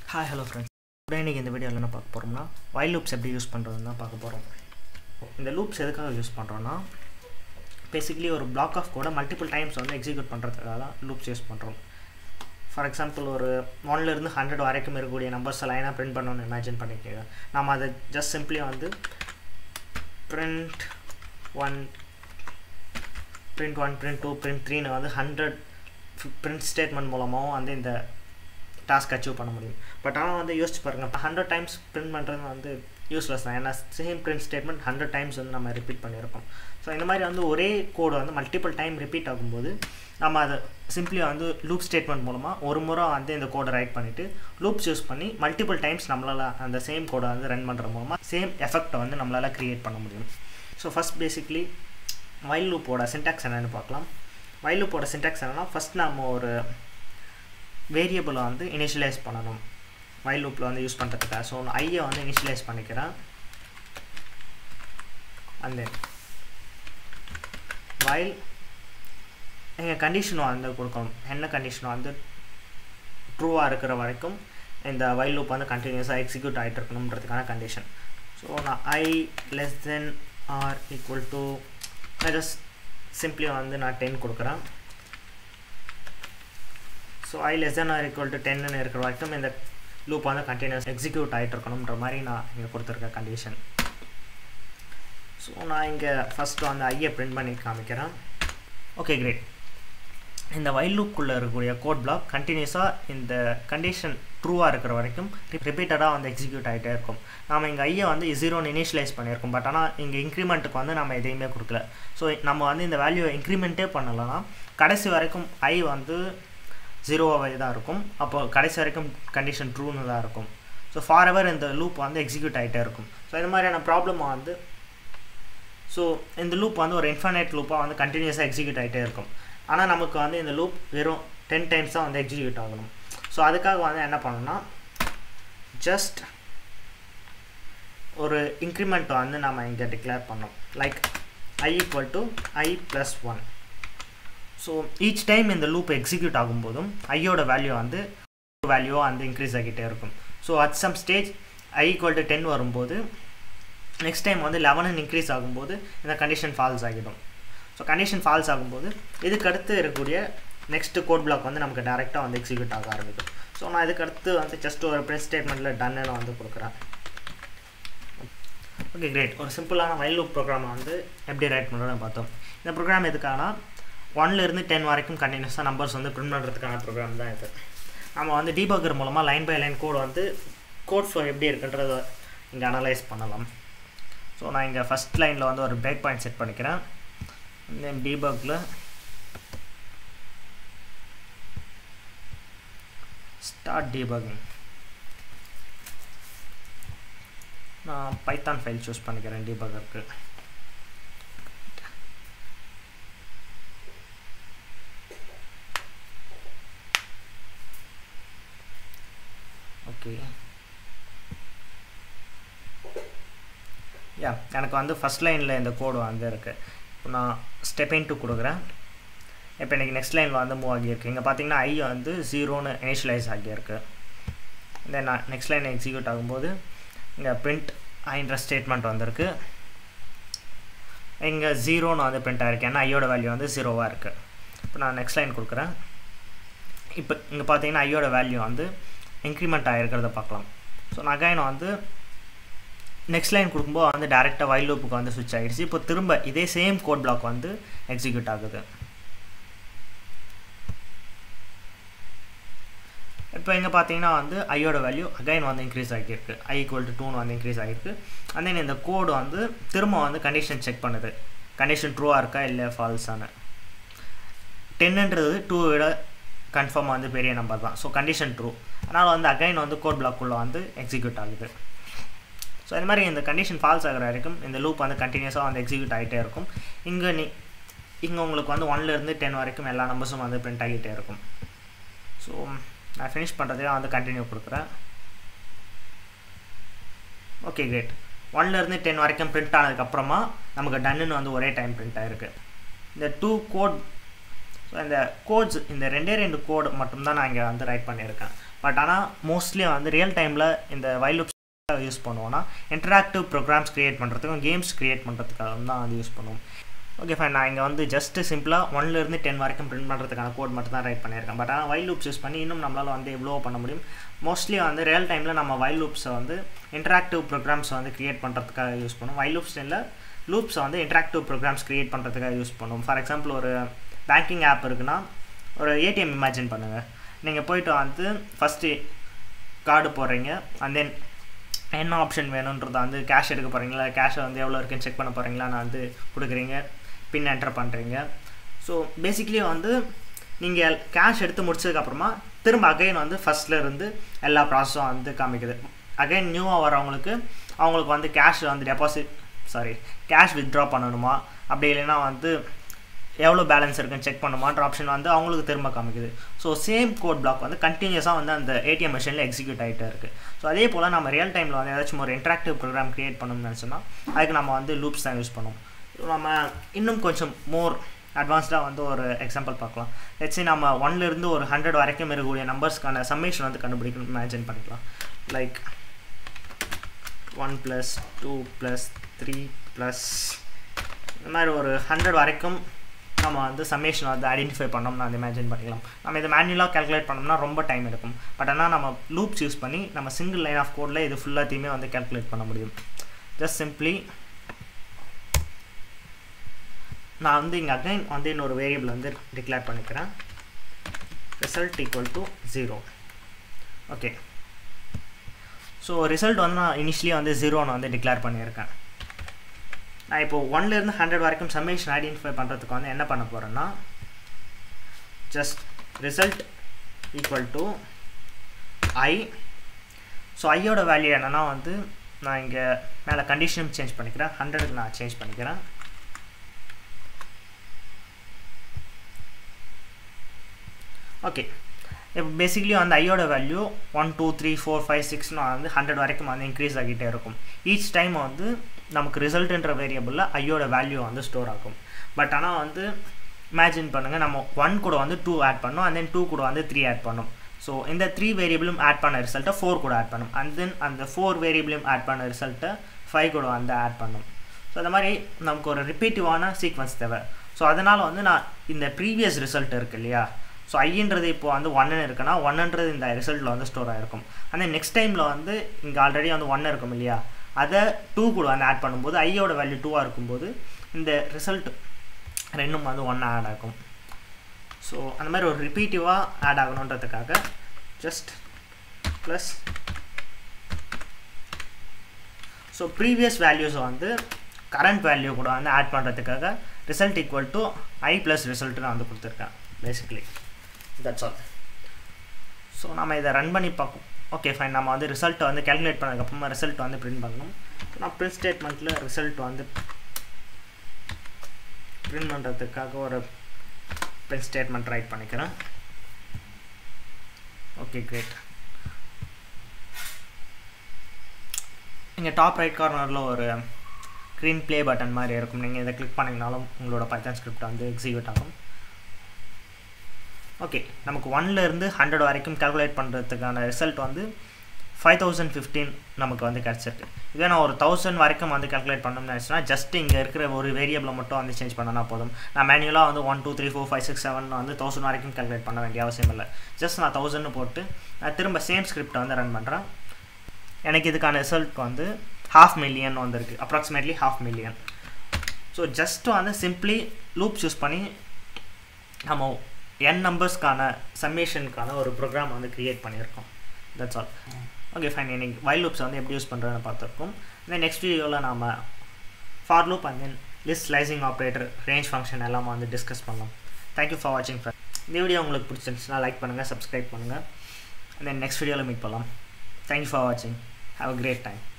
hi hello friends today இன்றைக்கி இந்த வீடியோவில் என்ன பார்க்க போகிறோம்னா வைல் லூப்ஸ் எப்படி யூஸ் பண்ணுறதுன்னு தான் பார்க்க போகிறோம் இந்த லூப்ஸ் எதுக்காக யூஸ் பண்ணுறோன்னா பேசிக்கலி ஒரு பிளாக் ஆஃப் கூட மல்டிபிள் டைம்ஸ் வந்து எக்ஸிக்யூட் பண்ணுறதுக்காக தான் லூப்ஸ் யூஸ் பண்ணுறோம் ஃபார் எக்ஸாம்பிள் ஒரு ஒன்லேருந்து ஹண்ட்ரட் வரைக்கும் இருக்கக்கூடிய நம்பர்ஸ் லைனாக பிரிண்ட் பண்ணணும்னு இமேஜின் பண்ணிக்கோங்க நம்ம அதை ஜஸ்ட் சிம்பிளி வந்து print one print one print two print த்ரீன்னு வந்து ஹண்ட்ரட் பிரிண்ட் ஸ்டேட்மெண்ட் மூலமாகவும் வந்து இந்த டாஸ்க் அச்சீவ் பண்ண முடியும் பட் ஆனால் வந்து யோசிச்சு பாருங்கள் இப்போ ஹண்ட்ரட் டைம்ஸ் பிரிண்ட் பண்ணுறது வந்து யூஸ்லெஸ் தான் ஏன்னா same print statement hundred times வந்து நம்ம ரிப்பீட் பண்ணியிருக்கோம் ஸோ இந்த மாதிரி வந்து ஒரே கோடு வந்து மல்டிபிள் டைம் ரிப்பீட் ஆகும்போது நம்ம அதை சிம்பிளி வந்து லூப் ஸ்டேட்மெண்ட் மூலமாக ஒரு முறை வந்து இந்த கோடை ரைட் பண்ணிவிட்டு லூப்ஸ் யூஸ் பண்ணி மல்டிபிள் டைம்ஸ் நம்மளால் அந்த சேம் கோடை வந்து ரன் பண்ணுற மூலமாக சேம் எஃபெக்டை வந்து நம்மளால் க்ரியேட் பண்ண முடியும் ஸோ ஃபஸ்ட் பேசிக்லி வைல் லூப்போட சின்டாக்ஸ் என்னென்னு பார்க்கலாம் வைல் லூப்போட சின்டாக்ஸ் என்னென்னா ஃபஸ்ட் நம்ம ஒரு வேரியபிளை வந்து இனிஷியலைஸ் பண்ணணும் வைல் லூப்பில் வந்து யூஸ் பண்ணுறதுக்காக ஸோ ஐயை வந்து இனிஷியலைஸ் பண்ணிக்கிறேன் அந்த வைல் எங்கள் கண்டிஷன் வந்து கொடுக்கணும் என்ன கண்டிஷன் வந்து ட்ரூவாக இருக்கிற வரைக்கும் இந்த வைல் லூப் வந்து கண்டினியூஸாக எக்ஸிக்யூட் ஆகிட்டு இருக்கணுன்றதுக்கான கண்டிஷன் ஸோ நான் I less than or equal to just simply வந்து நான் டென் கொடுக்குறேன் so I less than or equal to டென்னு இருக்கிற வரைக்கும் இந்த லூப் வந்து கண்டினியூஸ் எக்ஸிக்யூட் ஆகிட்டு இருக்கணுன்ற மாதிரி நான் இங்கே கொடுத்துருக்க கண்டிஷன் ஸோ நான் இங்கே ஃபஸ்ட்டு வந்து ஐயை பிரிண்ட் பண்ணி காமிக்கிறேன் ஓகே கிரேட் இந்த வைல் லூப்புக்குள்ளே இருக்கக்கூடிய கோட் பிளாக் கண்டினியூஸாக இந்த கண்டிஷன் ட்ரூவாக இருக்கிற வரைக்கும் ரிப்பீட்டடாக வந்து எக்ஸிக்யூட் ஆகிட்டே இருக்கும் நம்ம இங்கே ஐயை வந்து ஜீரோன்னு இனிஷியலைஸ் பண்ணியிருக்கோம் பட் ஆனால் இங்கே இன்க்ரிமெண்ட்டுக்கு வந்து நம்ம எதையுமே கொடுக்கல ஸோ நம்ம வந்து இந்த வேல்யூவை இன்க்ரிமெண்ட்டே பண்ணலைன்னா கடைசி வரைக்கும் ஐ வந்து ஜீரோவாகவே தான் இருக்கும் அப்போ கடைசி வரைக்கும் கண்டிஷன் ட்ரூன்னு தான் இருக்கும் ஸோ ஃபார் எவர் இந்த லூப் வந்து எக்ஸிக்யூட் ஆகிட்டே இருக்கும் ஸோ இந்த மாதிரியான ப்ராப்ளம் வந்து ஸோ இந்த லூப் வந்து ஒரு இன்ஃபர்னேட் லூப்பாக வந்து கண்டினியூஸாக எக்ஸிக்யூட் ஆகிட்டே இருக்கும் ஆனால் நமக்கு வந்து இந்த லூப் வெறும் டென் டைம்ஸ் தான் வந்து எக்ஸிக்யூட் ஆகணும் ஸோ அதுக்காக வந்து என்ன பண்ணணும்னா ஜஸ்ட் ஒரு இன்க்ரிமெண்ட் வந்து நம்ம இங்கே டிக்ளேர் பண்ணோம் like I equal to I plus one so each time இந்த லூப் எக்ஸிக்யூட் ஆகும்போதும் ஐயோட வேல்யூ வந்து வேல்யூவாக வந்து இன்க்ரீஸ் ஆகிட்டே இருக்கும் so at some stage I equal to ten வரும்போது நெக்ஸ்ட் டைம் வந்து லெவன் இன்க்ரீஸ் ஆகும்போது இந்த கண்டிஷன் ஃபால்ஸ் ஆகிடும் ஸோ கண்டிஷன் ஃபால்ஸ் ஆகும்போது இதுக்கு அடுத்து இருக்கக்கூடிய நெக்ஸ்ட்டு கோட் பிளாக் வந்து நமக்கு டேரெக்டாக வந்து எக்ஸிக்யூட் ஆக ஆரம்பிக்கும் ஸோ நான் இதுக்கு அடுத்து வந்து ஜஸ்ட் ஒரு ப்ரெஸ் ஸ்டேட்மெண்ட்டில் டன்னு வந்து கொடுக்குறேன் ஓகே கிரேட் ஒரு சிம்பிளான வைல் லூப் ப்ரோக்ராமை வந்து எப்படி ரைட் பண்ணுறோன்னு பார்த்தோம் இந்த ப்ரோக்ராம் எதுக்கானா ஒன்லேருந்து டென் வரைக்கும் கண்டினியூஸாக நம்பர்ஸ் வந்து பிரிண்ட் பண்ணுறதுக்கான ப்ரோக்ராம் தான் இது நம்ம வந்து டீபக்கர் மூலமாக லைன் பை லைன் கோட் வந்து கோட் ஃப்ளோ எப்படி இருக்குன்றத இங்கே அனலைஸ் பண்ணலாம் ஸோ நான் இங்கே ஃபஸ்ட் லைனில் வந்து ஒரு பிரேக் பாயிண்ட் செட் பண்ணிக்கிறேன் தென் டீபக்கில் ஸ்டார்ட் டீபக்கிங் நான் பைத்தான் ஃபைல் சூஸ் பண்ணிக்கிறேன் டீபக்கருக்கு ஓகே யா எனக்கு வந்து ஃபஸ்ட் லைனில் இந்த கோடு வந்து இருக்குது இப்போ நான் ஸ்டெப் டூ கொடுக்குறேன் இப்போ எனக்கு நெக்ஸ்ட் லைனில் வந்து மூவ் ஆகியிருக்கு இங்கே பார்த்தீங்கன்னா ஐ வந்து ஜீரோன்னு இனிஷியலைஸ் ஆகியிருக்கு தென் நான் நெக்ஸ்ட் லைன் எக்ஸிக்யூட் ஆகும்போது இங்கே பிரிண்ட் ஐன்ற ஸ்டேட்மெண்ட் வந்திருக்கு இங்கே ஜீரோன்னு வந்து பிரிண்ட் ஆகிருக்கு ஏன்னா ஐயோட வேல்யூ வந்து ஜீரோவாக இருக்குது இப்போ நான் நெக்ஸ்ட் லைன் கொடுக்குறேன் இப்போ இங்கே பார்த்தீங்கன்னா ஐயோட வேல்யூ வந்து இன்க்ரிமெண்ட் ஆகிருக்கிறத பார்க்கலாம் ஸோ நான் அகைன் வந்து நெக்ஸ்ட் லைன் கொடுக்கும்போது வந்து டேரெக்டாக வைல் லூப்புக்கு வந்து ஸ்விட்ச் ஆகிடுச்சு இப்போ திரும்ப இதே சேம் கோட் பிளாக் வந்து எக்ஸிக்யூட் ஆகுது இப்போ இங்கே பார்த்தீங்கன்னா வந்து ஐயோட வேல்யூ அகைன் வந்து இன்க்ரீஸ் ஆகியிருக்கு ஐ ஈக்குவல் டு டூன்னு வந்து இன்க்ரீஸ் ஆகிருக்கு அண்ட் தென் இந்த கோடு வந்து திரும்ப வந்து கண்டிஷன் செக் பண்ணுது கண்டிஷன் ட்ரூவாக இருக்கா இல்லை ஃபால்ஸான டென்னுன்றது டூ விட கன்ஃபார்மாக வந்து பெரிய நம்பர் தான் ஸோ கண்டிஷன் ட்ரூ அதனால் வந்து அகைன் வந்து கோட் பிளாக்குள்ளே வந்து எக்ஸிக்யூட் ஆகுது ஸோ இந்த மாதிரி இந்த கண்டிஷன் ஃபால்ஸ் ஆகிற வரைக்கும் இந்த லூப் வந்து கண்டினியூஸாக வந்து எக்ஸிக்யூட் ஆகிட்டே இருக்கும் இங்கே நீ இங்கே உங்களுக்கு வந்து ஒன்லேருந்து டென் வரைக்கும் எல்லா நம்பர்ஸும் வந்து பிரிண்ட் ஆகிட்டே இருக்கும் ஸோ நான் ஃபினிஷ் பண்ணுறதே வந்து கண்டினியூ கொடுக்குறேன் ஓகே கிரேட் ஒன்லேருந்து டென் வரைக்கும் பிரிண்ட் ஆனதுக்கப்புறமா நமக்கு டன்னுன்னு வந்து ஒரே டைம் பிரிண்ட் ஆகிருக்கு இந்த டூ கோட் ஸோ இந்த கோட்ஸ் இந்த ரெண்டே ரெண்டு கோடு மட்டும்தான் நான் இங்கே வந்து ரைட் பண்ணியிருக்கேன் பட் ஆனால் மோஸ்ட்லி வந்து ரியல் டைமில் இந்த வைல் லூப்ஸ் யூஸ் பண்ணுவோம்னா இன்டராக்டிவ் ப்ரோக்ராம்ஸ் க்ரியேட் பண்ணுறதுக்கும் கேம்ஸ் க்ரியேட் பண்ணுறதுக்காக தான் அது யூஸ் பண்ணுவோம் ஓகே ஃபைன் நான் இங்கே வந்து ஜஸ்ட்டு சிம்பிளாக ஒன்லேருந்து டென் வரைக்கும் பிரிண்ட் பண்ணுறதுக்கான கோட் மட்டும் தான் ரைட் பண்ணியிருக்கேன் பட் ஆனால் வைல் லூப்ஸ் யூஸ் பண்ணி இன்னும் நம்மளால் வந்து எவ்வளோ பண்ண முடியும் மோஸ்ட்லி வந்து ரியல் டைமில் நம்ம வைல் லூப்ஸை வந்து இன்டராக்டிவ் ப்ரோக்ராம்ஸ் வந்து க்ரியேட் பண்ணுறதுக்காக யூஸ் பண்ணுவோம் வைல் லூப்ஸ் இல்லை லூப்ஸை வந்து இன்டராக்டிவ் ப்ரோக்ராம்ஸ் க்ரியேட் பண்ணுறதுக்காக யூஸ் பண்ணுவோம் ஃபார் எக்ஸாம்பிள் ஒரு பேங்கிங் ஆப் இருக்குன்னா ஒரு ஏடிஎம் இமேஜின் பண்ணுங்கள் நீங்கள் போயிட்டு வந்து ஃபஸ்ட்டு கார்டு போடுறீங்க அண்ட் தென் என்ன ஆப்ஷன் வேணுன்றதை வந்து கேஷ் எடுக்க போகிறீங்களா கேஷை வந்து எவ்வளோ இருக்குன்னு செக் பண்ண போகிறீங்களா நான் வந்து கொடுக்குறீங்க பின் என்டர் பண்ணுறீங்க ஸோ பேசிக்லி வந்து நீங்கள் கேஷ் எடுத்து முடிச்சதுக்கப்புறமா திரும்ப அகைன் வந்து ஃபஸ்ட்டில் இருந்து எல்லா ப்ராசஸும் வந்து காமிக்குது அகைன் நியூவாக வரவங்களுக்கு அவங்களுக்கு வந்து கேஷ் வந்து டெபாசிட் சாரி கேஷ் வித்ட்ரா பண்ணணுமா அப்படி இல்லைன்னா வந்து எவ்வளோ பேலன்ஸ் இருக்குன்னு செக் பண்ணுமான்ற ஆப்ஷன் வந்து அவங்களுக்கு திரும்ப காமிக்குது ஸோ சேம் கோட் பிளாக் வந்து கண்டினியூஸாக வந்து அந்த ஏடிஎம் மிஷினில் எக்ஸிக்யூட் ஆகிட்டே இருக்குது ஸோ அதே போல் நம்ம ரியல் டைமில் வந்து ஏதாச்சும் ஒரு இன்ட்ராக்டிவ் ப்ரோக்ராம் க்ரியேட் பண்ணணும்னு நினச்சோன்னா அதுக்கு நம்ம வந்து லூப்ஸ் தான் யூஸ் பண்ணுவோம் நம்ம இன்னும் கொஞ்சம் மோர் அட்வான்ஸ்டாக வந்து ஒரு எக்ஸாம்பிள் பார்க்கலாம் லெட்ஸி நம்ம ஒன்லேருந்து ஒரு ஹண்ட்ரட் வரைக்கும் இருக்கக்கூடிய நம்பர்ஸ்க்கான சம்மேஷன் வந்து கண்டுபிடிக்கணும் இமேஜின் பண்ணிக்கலாம் like one plus two plus three plus இந்த மாதிரி ஒரு ஹண்ட்ரட் வரைக்கும் நம்ம வந்து சம்மேஷன் வந்து ஐடென்டிஃபை பண்ணோம்னு அதை இமேஜின் பண்ணிக்கலாம் நம்ம இதை மேனுவலாக கேல்குலேட் பண்ணோம்னா ரொம்ப டைம் எடுக்கும் பட் ஆனால் நம்ம லூப்ஸ் யூஸ் பண்ணி நம்ம சிங்கிள் லைன் ஆஃப் கோடில் இது ஃபுல்லாத்தையுமே வந்து கேல்குலேட் பண்ண முடியும் ஜஸ்ட் சிம்ப்ளி நான் வந்து இங்கே அகைன் வந்து இன்னொரு வேரியபிள் வந்து டிக்ளேர் பண்ணிக்கிறேன் result equal to zero okay so result வந்து நான் இனிஷியலி வந்து ஜீரோன்னு வந்து டிக்ளேர் பண்ணியிருக்கேன் நான் இப்போ ஒன்லேருந்து ஹண்ட்ரட் வரைக்கும் சம்மேஷன் ஐடென்டிஃபை பண்ணுறதுக்கு வந்து என்ன பண்ண போகிறேன்னா just result equal to I so ஐயோட வேல்யூ என்னென்னா வந்து நான் இங்கே மேலே கண்டிஷனும் சேஞ்ச் பண்ணிக்கிறேன் ஹண்ட்ரடுக்கு நான் சேஞ்ச் பண்ணிக்கிறேன் ஓகே இப்போ பேசிக்லி வந்து ஐயோட value one two three four five சிக்ஸ்னு வந்து ஹண்ட்ரட் வரைக்கும் வந்து இன்க்ரீஸ் ஆகிட்டே இருக்கும் ஈச் டைம் வந்து நமக்கு ரிசல்ட்டுன்ற வேரியபிளில் ஐயோட வேல்யூ வந்து ஸ்டோர் ஆகும் பட் ஆனால் வந்து இமேஜின் பண்ணுங்கள் நம்ம ஒன் கூட வந்து டூ ஆட் பண்ணோம் அண்ட் தென் டூ கூட வந்து த்ரீ ஆட் பண்ணோம் ஸோ இந்த த்ரீ வேரியபிளும் ஆட் பண்ண ரிசல்ட்டை ஃபோர் கூட ஆட் பண்ணும் அண்ட் தென் அந்த ஃபோர் வேரியபிளையும் ஆட் பண்ண ரிசல்ட்டை ஃபைவ் கூட வந்து ஆட் பண்ணும் ஸோ அந்த மாதிரி நமக்கு ஒரு ரிப்பீட்டிவான சீக்வன்ஸ் தேவை ஸோ அதனால் வந்து நான் இந்த ப்ரீவியஸ் ரிசல்ட் இருக்குது இல்லையா ஸோ ஐன்றது இப்போ வந்து ஒன்னு இருக்குன்னா ஒன்னுன்றது இந்த ரிசல்ட்டில் வந்து ஸ்டோர் ஆகிருக்கும் அந்த நெக்ஸ்ட் டைமில் வந்து இங்கே ஆல்ரெடி வந்து ஒன்று இருக்கும் இல்லையா அதை டூ கூட வந்து ஆட் பண்ணும்போது ஐயோட வேல்யூ டூவாக இருக்கும்போது இந்த ரிசல்ட் ரெண்டும் வந்து ஒன்று ஆட் ஆகும் ஸோ அந்த மாதிரி ஒரு ரிப்பீட்டிவாக ஆட் ஆகணுன்றதுக்காக ஜஸ்ட் ப்ளஸ் ஸோ ப்ரீவியஸ் வேல்யூஸை வந்து கரண்ட் வேல்யூ கூட வந்து ஆட் பண்ணுறதுக்காக result equal to I plus result நான் வந்து கொடுத்துருக்கேன் பேசிக்லி தட்ஸ் ஆல் ஸோ நம்ம இதை ரன் பண்ணி பார்ப்போம் ஓகே ஃபைன் நம்ம வந்து ரிசல்ட்டை வந்து கேல்குலேட் பண்ணதுக்கப்புறமா ரிசல்ட் வந்து பிரிண்ட் பண்ணணும் நான் பிரிண்ட் ஸ்டேட்மெண்ட்டில் ரிசல்ட் வந்து பிரிண்ட் பண்ணுறதுக்காக ஒரு பிரிண்ட் ஸ்டேட்மெண்ட் ரைட் பண்ணிக்கிறேன் ஓகே கிரேட் இங்கே டாப் ரைட் கார்னரில் ஒரு க்ரீன் ப்ளே பட்டன் மாதிரி இருக்கும் நீங்கள் இதை கிளிக் பண்ணிங்கனாலும் உங்களோட பைத்தான் ஸ்கிரிப்ட் வந்து எக்ஸிக்யூட் ஆகும் ஓகே நமக்கு ஒன்லேருந்து ஹண்ட்ரட் வரைக்கும் கால்குலேட் பண்ணுறதுக்கான ரிசல்ட் வந்து ஃபைவ் தௌசண்ட் ஃபிஃப்டீன் நமக்கு வந்து கிடச்சிருக்கு இதே நான் ஒரு தௌசண்ட் வரைக்கும் வந்து கால்குலேட் பண்ணணும்னு நினச்சினா ஜஸ்ட் இங்கே இருக்கிற ஒரு வேரியபிளை மட்டும் வந்து சேஞ்ச் பண்ணனா போதும் நான் மேனுவலாக வந்து one two three four five six seven வந்து தௌசண்ட் வரைக்கும் கால்குலேட் பண்ண வேண்டிய அவசியம் இல்லை ஜஸ்ட் நான் தௌசண்ட்னு போட்டு நான் திரும்ப சேம் ஸ்கிரிப்டை வந்து ரன் பண்ணுறேன் எனக்கு இதுக்கான ரிசல்ட் வந்து ஹாஃப் மில்லியன் வந்திருக்கு approximately half million so just வந்து சிம்ப்ளி லூப்ஸ் யூஸ் பண்ணி நம்ம என் நம்பர்ஸ்க்கான சம்மேஷனுக்கான ஒரு ப்ரோக்ராம் வந்து க்ரியேட் பண்ணியிருக்கோம் தட்ஸ் ஆல் ஓகே ஃபைன் இன்னைக்கு வைல் லூப்ஸ் வந்து எப்படி யூஸ் பண்ணுறதுன்னு பார்த்துருக்கோம் தென் நெக்ஸ்ட் வீடியோவில் நாம் for loop and then list slicing operator range function எல்லாமே வந்து டிஸ்கஸ் பண்ணலாம் தேங்க்யூ ஃபார் வாட்சிங் ஃப்ரெண்ட் இந்த வீடியோ உங்களுக்கு பிடிச்சிருந்துச்சுன்னா லைக் பண்ணுங்கள் சப்ஸ்கிரைப் பண்ணுங்கள் தென் நெக்ஸ்ட் வீடியோவில் மீட் பண்ணலாம் தேங்க்யூ ஃபார் வாட்சிங் ஹாவ் அ கிரேட் டைம்